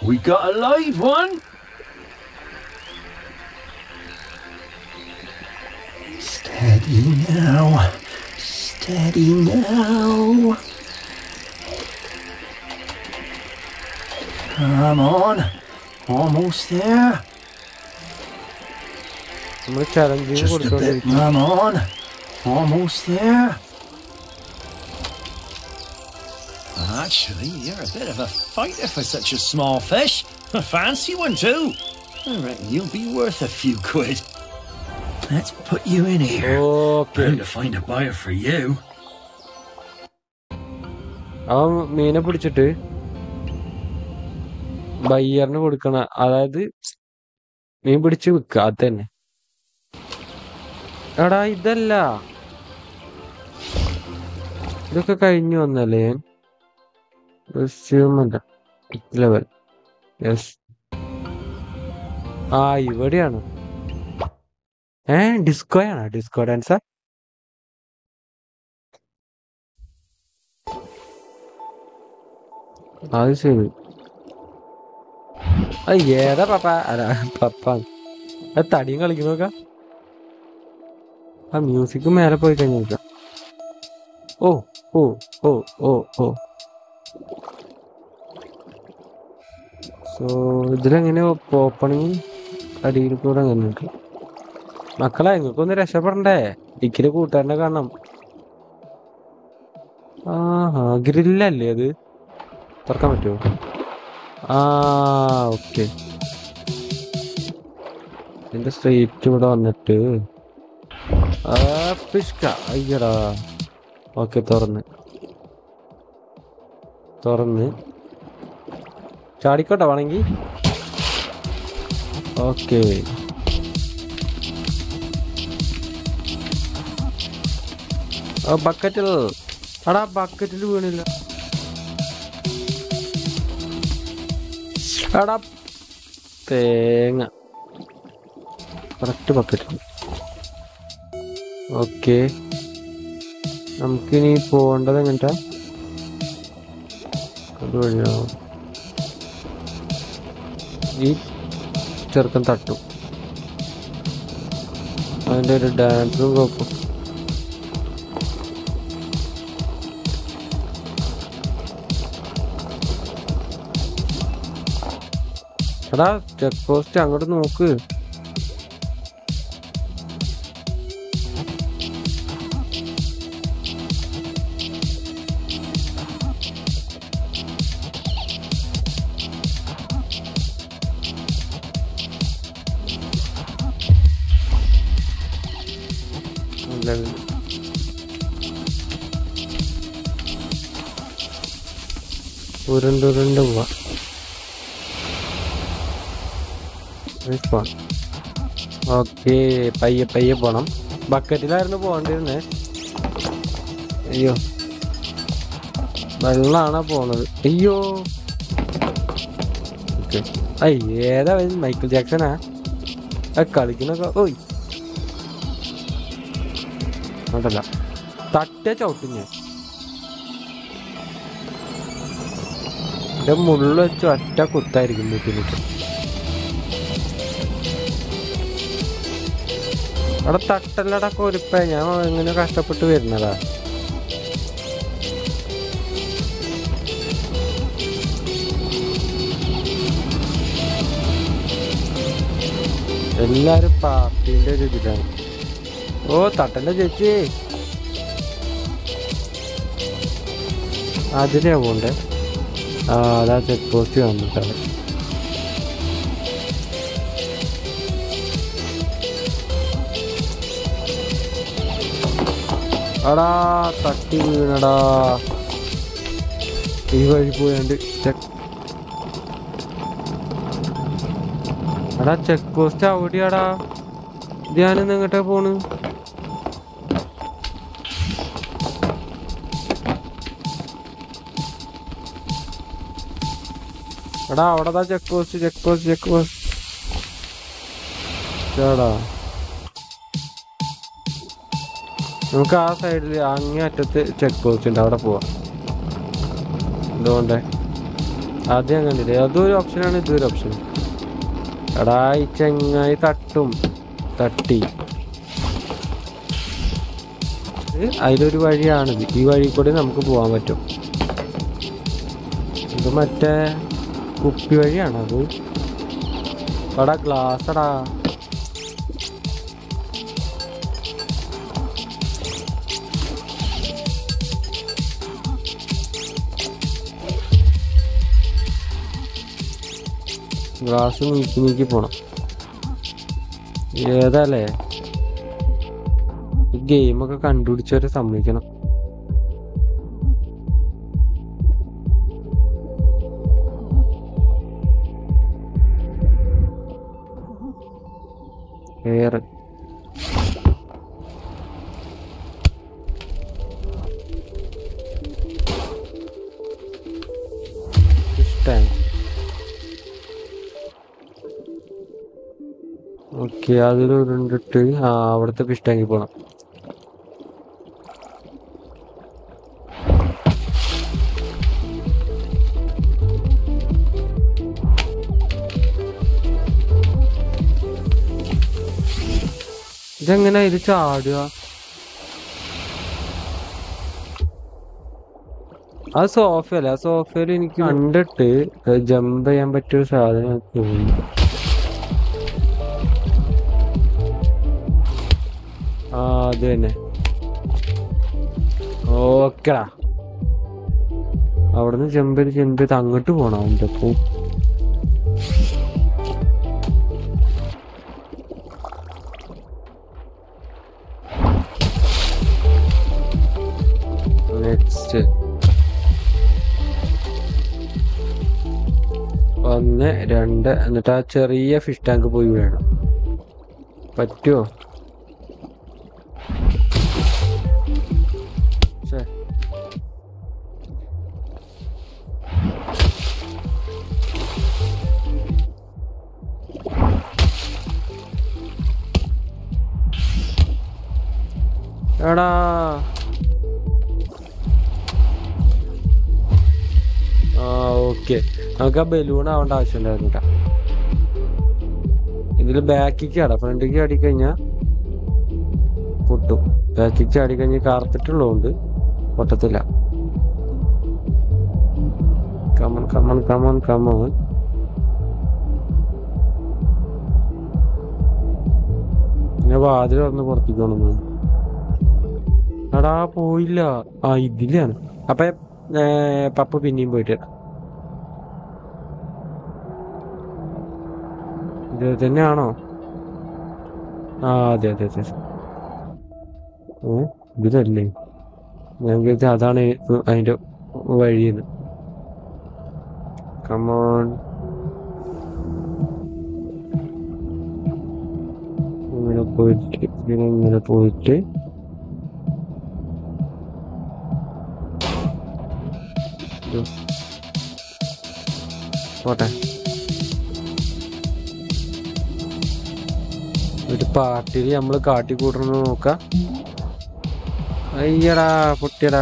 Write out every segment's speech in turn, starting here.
We got a live one. Steady now. Steady now. Come on. Almost there. നമ്മൾ challenging Just a bit. കൊടുത്തോണ്ടിരിക്കും Come on. Almost there. Actually, you're a bit of a fighter for such a small fish. A fancy one, too. I reckon you'll be worth a few quid. Let's put you in here. Okay Bound to find a buyer for you. അവൻ മീനെ പിടിച്ചിട്ട് ബയ്യറിന് കൊടുക്കണ അതായത് മീൻ പിടിച്ച് വിൽക്കുക അത് തന്നെ എടാ ഇതല്ല ഇതൊക്കെ കഴിഞ്ഞു വന്നല്ലേ ലെവൽ യെസ് ആ ഇവിടെയാണ് ഏ ഡിസ്കോയാണ് ഡിസ്കോ ഡാൻസർ അത് ശരി അത് ഏതാ പപ്പ അല്ല പപ്പ അത് തടിയും കളിക്കുന്ന നോക്കാം ആ മ്യൂസിക് മേലെ പോയി കഴിഞ്ഞാൽ നോക്കാം ഓ ഓ ഓ ഓ ഓ സോ ഇതിലെങ്ങനെ ഓപ്പണിങ് അടിയിൽ കൂടെ അങ്ങനെ ഉണ്ട് മക്കളെ നിങ്ങൾക്കൊന്ന് രക്ഷപ്പെടണ്ടേ ഇക്കിരി കൂട്ടുകാരനെ കാണണം ആഹാ ഗ്രില്ലല്ലേ അത് തുറക്കാൻ പറ്റുമോ ആ ഓക്കെ ഇതിന്റെ സ്ട്രേറ്റ് ഇവിടെ വന്നിട്ട് ആ പിഷ്ക അയ്യടാ ഓക്കെ തുറന്ന് തുറന്ന് ചാടിക്കോട്ടെ വേണമെങ്കിൽ ഓക്കെ ബക്കറ്റിൽ എടാ ബക്കറ്റിൽ വീണില്ല എടാ തേങ്ങ കറക്റ്റ് ബക്കറ്റ് ഓക്കെ നമുക്കിനി പോകേണ്ടത് എങ്ങനട്ടാ അതുവഴിയോ ഈ ചെറുക്കൻ തട്ടും അതിൻ്റെ ഒരു ഡാൻസും കോപ്പും എടാ ചെക്ക് പോസ്റ്റ് അങ്ങോട്ട് നോക്ക് ഇല്ല, ഇല്ല. ഉരുണ്ട് ഉരുണ്ട് പോവാ ഓക്കെ പയ്യെ പയ്യെ പോണം ബക്കറ്റിലായിരുന്നു പോകണ്ടിരുന്നേ അയ്യോ വെള്ളാണ് പോണത് അയ്യോ ഓക്കെ ഐ ഏതാ ഇത്? മൈക്കിൾ ജാക്സനാ ആ കളിക്കുന്നൊക്കെ ഓയ് അതല്ല തട്ട ചവിട്ടും ഞാൻ എന്റെ മുള്ള വെച്ച് ഒറ്റ കുത്തായിരിക്കും വീട്ടിലേക്ക് അവിടെ തട്ടല്ലടാ കൊരുപ്പ ഞാൻ എങ്ങനെ കഷ്ടപ്പെട്ട് വരുന്നതാ എല്ലാരും പാർട്ടിന്റെ ഒരു ഇതിലാണ് ഓ തട്ടല്ല ചേച്ചി അതിനാ പോണ്ടേ ആ അതാ ചെക്ക് പോസ്റ്റ് വന്നിട്ടാണ് അടാ തട്ടി വീണടാ ഈ വഴി പോയാണ്ട് ചെക്ക് എടാ ചെക്ക് പോസ്റ്റ് അവിടെയാടാ ധ്യാനം എങ്ങോട്ടാ പോണ് എടാ അവിടെ check post check post check post ചേടാ നമുക്ക് ആ സൈഡിൽ അങ്ങേ അറ്റത്ത് ചെക്ക് പോസ്റ്റ് ഉണ്ട് അവിടെ പോവാം എന്തുകൊണ്ടേ ആദ്യം അങ്ങനെ അതൊരു ഓപ്ഷനാണ് ഇതൊരു ഓപ്ഷൻ എടാ ഈ ചെങ്ങായി തട്ടും തട്ടി ഇത് അതിലൊരു വഴിയാണിത് ഈ വഴി കൂടി നമുക്ക് പോകാൻ പറ്റും ഇത് മറ്റേ കുപ്പി വഴിയാണ് അത് എടാ ഗ്ലാസ് എടാ ഗ്ലാസ് നീക്കി നീക്കി പോണം ഏതല്ലേ ഈ ഗെയിമൊക്കെ കണ്ടുപിടിച്ചവരെ സമ്മതിക്കണം വേറെ ഇഷ്ടമായി ഓക്കെ അതിൽ ഉരുണ്ടിട്ട് ആ അവിടുത്തെ ഫിഷ് ടാങ്കിൽ പോണം ഇതെങ്ങനെ ഇത് ചാടുക ആ സോഫയല്ല ആ സോഫയിൽ എനിക്ക് കണ്ടിട്ട് ജമ്പ് ചെയ്യാൻ പറ്റിയ ഒരു സാധനം തോന്നി ആ അത് തന്നെ ഓക്കെടാ അവിടുന്ന് ജമ്പ് ചെയ്ത് ജമ്പ് ചെയ്ത് അങ്ങോട്ട് പോണം അവൻ്റെ പോ നെക്സ്റ്റ് ഒന്ന് രണ്ട് എന്നിട്ട് ആ ചെറിയ ഫിഷ് ടാങ്ക് പോയി വേണം പറ്റുമോ ഛെ. എടാ ആ ഓക്കെ നമുക്ക് ആ ബലൂൺ ആവേണ്ട ആവശ്യമുണ്ടായിരുന്നു കേട്ടോ ഇതിൽ ബാക്കിക്ക് ചാടാ ഫ്രണ്ടിക്ക് ചാടി കഴിഞ്ഞാൽ പൊട്ടും ബാക്കിക്ക് ചാടി കഴിഞ്ഞാൽ കാർത്തിട്ടുള്ളതുകൊണ്ട് പൊട്ടത്തില്ല കമൺ കമൺ കമൺ കമൺ പിന്നെ വാതിൽ തുറന്ന് പുറത്തേക്ക് വന്നു എടാ പോയില്ല ആ ഇതിലാണ് അപ്പൊ ഏ, പപ്പ പിന്നെയും പോയിട്ട് വരാം. ഇത് തന്നെയാണോ ആ അതെ അതെ അതെ ഏ ഇതല്ലേ ഞാൻ കരുതി അതാണ് അതിന്റെ വഴിയെന്ന് കമോൺ ഇങ്ങനെ പോയിട്ട് ഇങ്ങനെ ഇങ്ങനെ പോയിട്ട് ഇത്. പോട്ടെ ഒരു പാർട്ടിയിൽ നമ്മള് കാട്ടിക്കൂട്ടണ നോക്കാം അയ്യടാ പൊട്ടിയടാ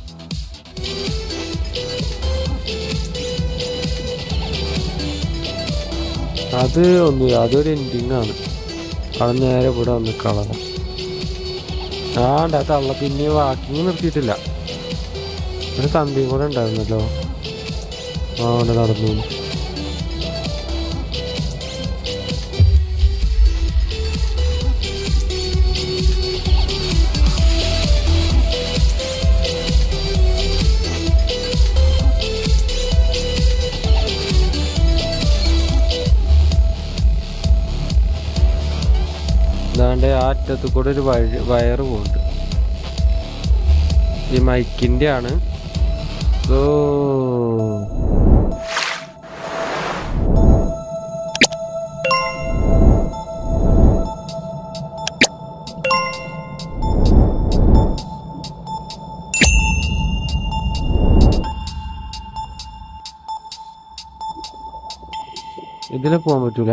അത് ഒന്നുമില്ല അതൊരു എൻഡിങ് ആണ് അത് നേരെ ഇവിടെ വന്ന് കളറ ആണ്ട തള്ള പിന്നെ വാക്കിങ് നിർത്തിയിട്ടില്ല ഒരു തന്തിയും കൂടെ ഉണ്ടായിരുന്നല്ലോ ആ അവിടെ നടന്നു ഇതാണ്ട് ആ അറ്റത്ത് കൂടെ ഒരു വഴി വയറ് പോകുന്നുണ്ട് ഈ മൈക്കിന്റെ ആണ് ഓ ഇതിലെ പോകാൻ പറ്റൂല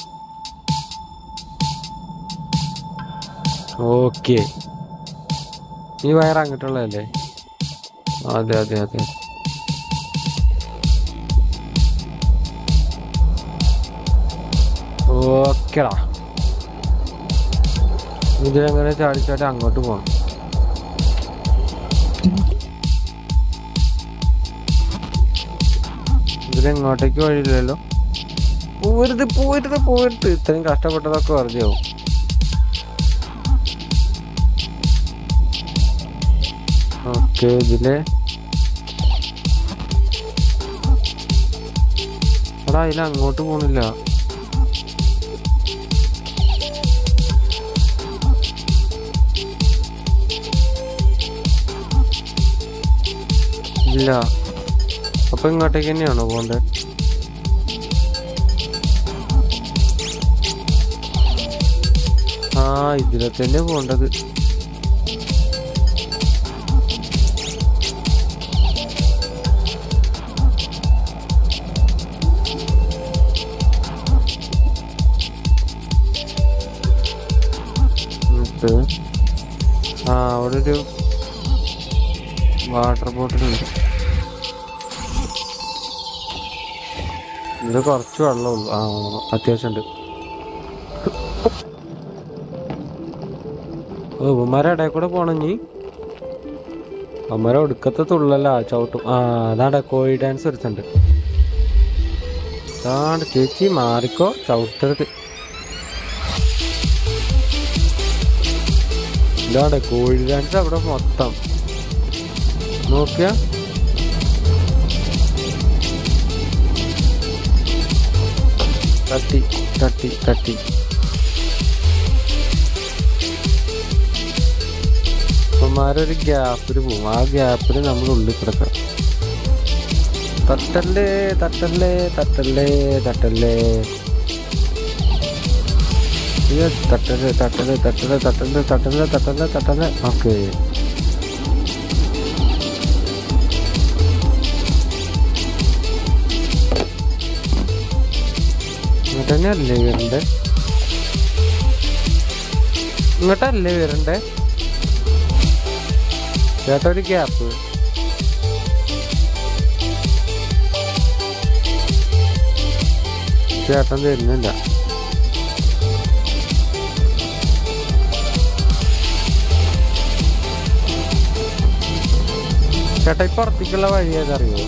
ഓക്കെ ഈ വയർ അങ്ങോട്ടുള്ളതല്ലേ അതെ അതെ അതെ ഓക്കെടാ ഇതിലെങ്ങനെ ചാടി ചാടി അങ്ങോട്ട് പോകണം ഇതിലെങ്ങോട്ടേക്ക് വഴിയില്ലല്ലോ പോരുത് പോരുത് പോരുത് ഇത്രയും കഷ്ടപ്പെട്ടതൊക്കെ വെറുതെ ആവും ഓക്കെ ഇതില് എടാ ഇതിൽ അങ്ങോട്ട് പോണില്ല ഇല്ല അപ്പൊ ഇങ്ങോട്ടേക്ക് തന്നെയാണോ പോണ്ടേ ആ ഇതിലെ തന്നെ പോണ്ടത് എന്നിട്ട് ആ അവിടെ ഒരു വാട്ടർ ബോട്ടിൽ ഉണ്ട് ഇത് കുറച്ച് വെള്ളമുള്ളൂ ആ അത്യാവശ്യം ഉണ്ട് ഓ ഉമ്മമാരെ ഇടയിൽ കൂടെ പോണഞ്ഞി അമ്മര ഒടുക്കത്തെ തുള്ളല്ല ചവിട്ടും ആ അതാണ്ട് കോഴി ഡാൻസ് ഒരുത്തുണ്ട് അതാണ്ട് ചേച്ചി മാറിക്കോ ചവിട്ടരുത് ഇതാണ്ട് കോഴി ഡാൻസ് അവിടെ മൊത്തം നോക്കിയ തട്ടി തട്ടി തട്ടി അപ്പന്മാരൊരു ഗ്യാപ്പിൽ പോവും ആ ഗ്യാപ്പിൽ നമ്മൾ ഉള്ളിൽ കിടക്കണം തട്ടല്ലേ തട്ടല്ലേ തട്ടല്ലേ തട്ടല്ലേ അയ്യോ, തട്ടല് തട്ടല് തട്ടല് തട്ടല് തട്ടല് തട്ടല് തട്ടല് ഓക്കെ ഇങ്ങോട്ടല്ലേ വരണ്ടേ ഇങ്ങോട്ടല്ലേ വരണ്ടേ ചേട്ടാ ഒരു ഗ്യാപ്പ് ചേട്ടൻ തരുന്നില്ല ചേട്ടാ ഈ പുറത്തേക്കുള്ള വഴി ഏതറിയോ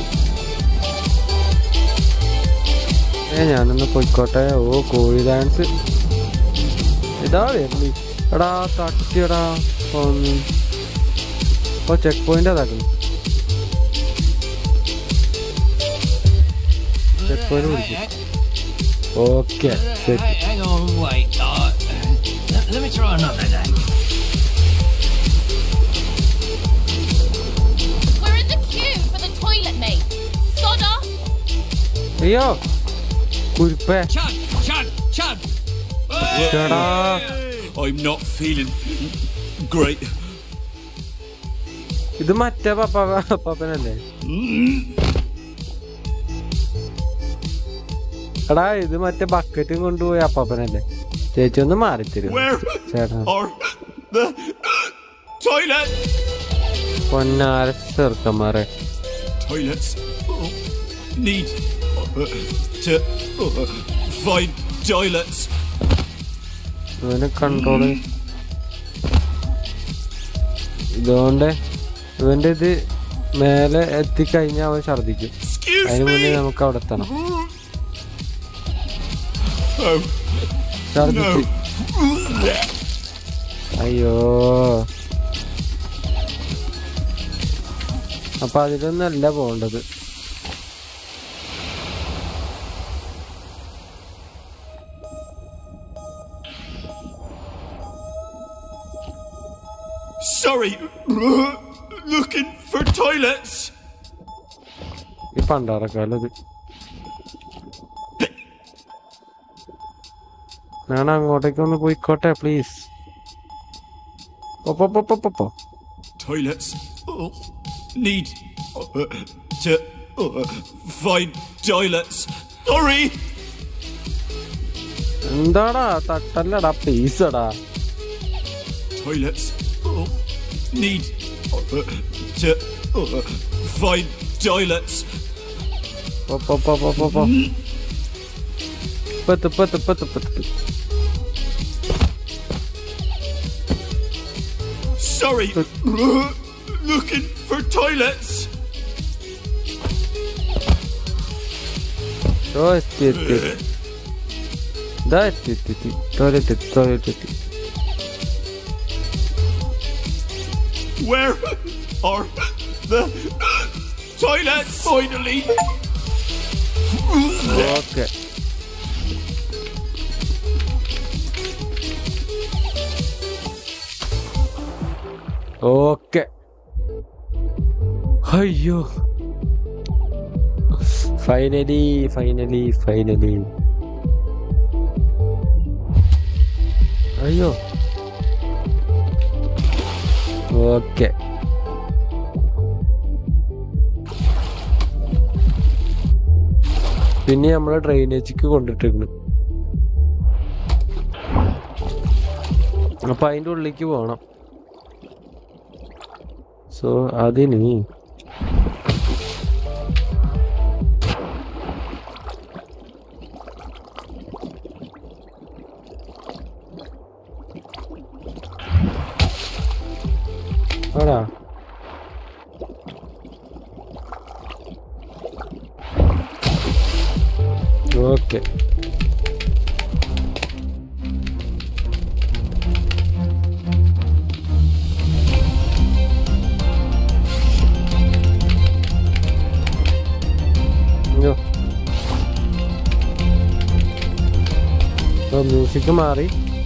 ഏ ഞാനൊന്ന് പോയിക്കോട്ടെ ഓ കോഴി ഡാൻസ് ഇതാ വരുന്നു എടാ തട്ടിയടാ ഒന്ന് ഓ ചെക്ക് പോയിന്റ് അതാക്കുന്നു ചെക്ക് പോയിന്റ് പിടിക്കും ഓക്കെ ശരി Hey, hang on, wait. Uh, let, let me try another day. We're in the queue for the toilet, mate. Sod off. അയ്യോ കുരിപ്പേ Chad, Chad, Chad. ചേടാ I'm not feeling great. ഇത് മറ്റേ പപ്പ പപ്പനല്ലേ എടാ ഇത് മറ്റേ ബക്കറ്റും കൊണ്ടുപോയി അപ്പാപ്പനല്ലേ ചേച്ചി ഒന്ന് മാറിത്തരും Where ചേട്ടാ are the toilets? പൊന്നാര ചെറുക്കന്മാരെ Toilets oh, need uh, to uh, find toilets. ഇവന് കൺട്രോള് ഇതുകൊണ്ട് ഇവന്റെ ഇത് മേലെ എത്തിക്കഴിഞ്ഞാൽ അവൻ ഛർദിക്കും Excuse അതിന് മുന്നേ me. നമുക്ക് അവിടെ എത്തണം Oh ഛർദിച്ച് no. അയ്യോ അപ്പൊ അതിലൊന്നല്ല പോണ്ടത് Sorry. Looking for toilets. ഈ പണ്ടാറക്കാലത് ഞാൻ അങ്ങോട്ടേക്ക് ഒന്ന് പോയിക്കോട്ടെ പ്ലീസ് പൊപ്പോ Toilets oh, need uh, to uh, find toilets. Sorry. എന്താടാ തട്ടല്ലടാ പ്ലീസടാ Toilets oh, need uh, to uh, find toilets. പോ പോ പോ പോ പോ പോ പത്ത് പത്ത് പത്ത് പത്ത് Sorry. Looking for toilets. ഓ എത്തി എത്തി ഇതാ എത്തി എത്തി എത്തി ടോയ്ലറ്റ് എത്തി ടോയ്ലറ്റ് എത്തി Where are the toilets? Finally. Okay okay അയ്യോ ഫൈനലി ഫൈനലി ഫൈനലി അയ്യോ ഓക്കെ പിന്നെ നമ്മളെ ഡ്രെയിനേജിക്ക് കൊണ്ടിട്ടിരുന്നു അപ്പൊ അതിന്റെ ഉള്ളിലേക്ക് പോണം സോ അതിന് ആടാ ഓക്കെ അയ്യോ മ്യൂസിക് മാറി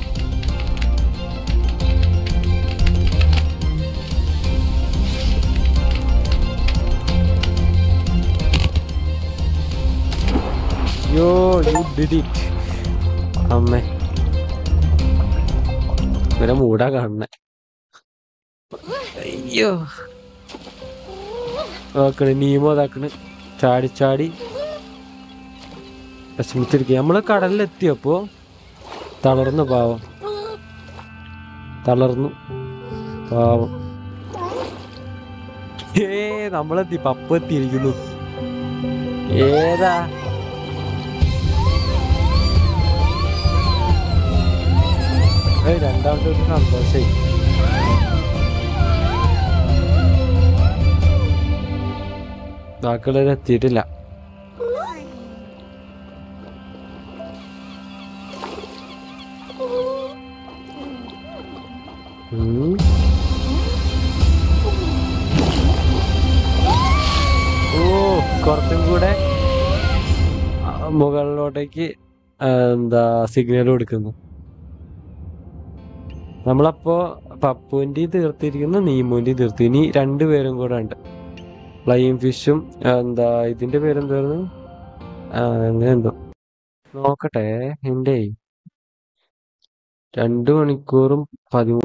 യോ യു ഡിഡ് ഇറ്റ് അമ്മേ ഇവരെ മൂടാ കാണണേ അയ്യോ നോക്കണ് നീമോ ഇതാക്കണ് ചാടി ചാടി വിഷമിച്ചിരിക്കുക നമ്മള് കടലിലെത്തിയപ്പോ തളർന്നു പാവം തളർന്നു പാവം ഏ നമ്മളെത്തി പപ്പ എത്തിയിരിക്കുന്നു ഏതാ ഏയ് രണ്ടാമത്തെ ഒരു സന്തോഷായി ബാക്കിയുള്ളവർ എത്തിയിട്ടില്ല ഉം. ഓ കുറച്ചും കൂടെ ആ, മുകളിലോട്ടേക്ക് ആ, എന്താ സിഗ്നൽ കൊടുക്കുന്നു നമ്മളപ്പോ പപ്പുവിന്റെ തീർത്തിരിക്കുന്നു നീമുവിന്റെ തീർത്തു ഇനി രണ്ടുപേരും കൂടെ ഉണ്ട് ഫ്ലൈയിങ് ഫിഷും എന്താ ഇതിന്റെ പേരെന്തായിരുന്നു ആ, അങ്ങനെ എന്തോ നോക്കട്ടെ എന്റെ രണ്ടു മണിക്കൂറും പതിമൂന്ന്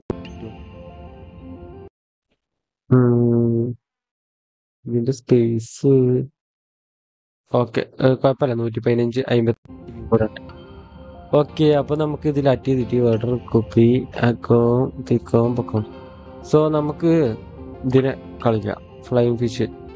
ഉം. ഇതിന്റെ സ്പേസ് ഓക്കെ കുഴപ്പമില്ല നൂറ്റി പതിനഞ്ച് അമ്പത്തി കൂടെ ഉണ്ട് ഓക്കെ അപ്പൊ നമുക്ക് ഇതിൽ അറ്റ് ചെയ്തിട്ട് വേർഡർ കുപ്പി അക്കവും തിക്കവും പൊക്കവും സോ നമുക്ക് ഇതിനെ കളിക്കാം ഫ്ലൈങ് ഫിഷ്